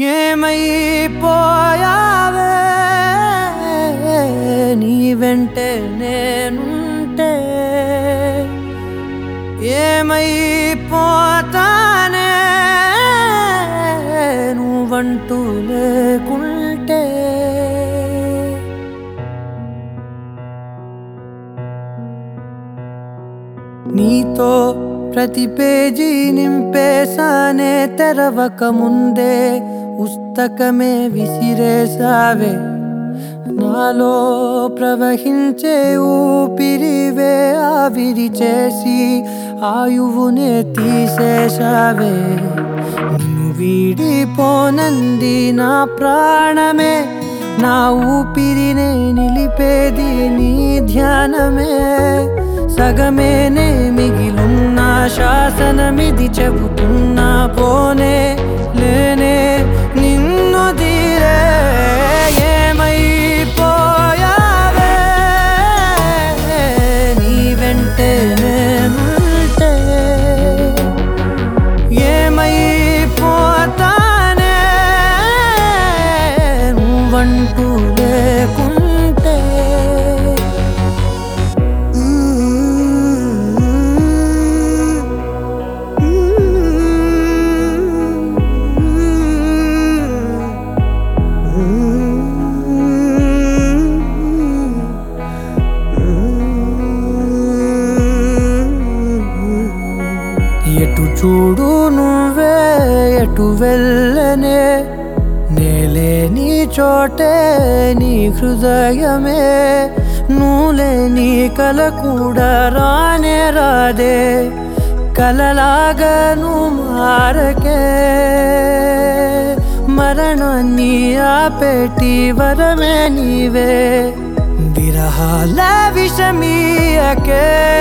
ఏమైపోయావే నీ వెంటే నేనుంటే ఏమైపోతానే నువ్వంటూ లేకుంటే నీతో ప్రతి పేజీ నింపేశానే తెరవక ముందే పుస్తకమే విసిరేసావే నాలో ప్రవహించే ఊపిరివే ఆవిరి చేసి ఆయువునే తీసేశావే నిన్ను వీడిపోనంది నా ప్రాణమే నా ఊపిరినే నిలిపేది నీ ధ్యానమే సగమేనే మిగిలున్న శాసనమిది చెబుతున్నా పోనే లేనే నిన్ను తీరే ఏమైపోయావే నీ వెంటే నేనుంటే ఏమైపోతానే నువ్వంటూ లేకుంటే ఎటు చూడు నువ్వే ఎటు వెళ్ళనే నేలే నీ చోటే నీ హృదయమే నువ్వులే నీ కల కూడా రానే రాదే కలలాగా నువ్వు మారకే మరణాన్ని ఆపేటి వరమే నీవే విరహాల విషమీయకే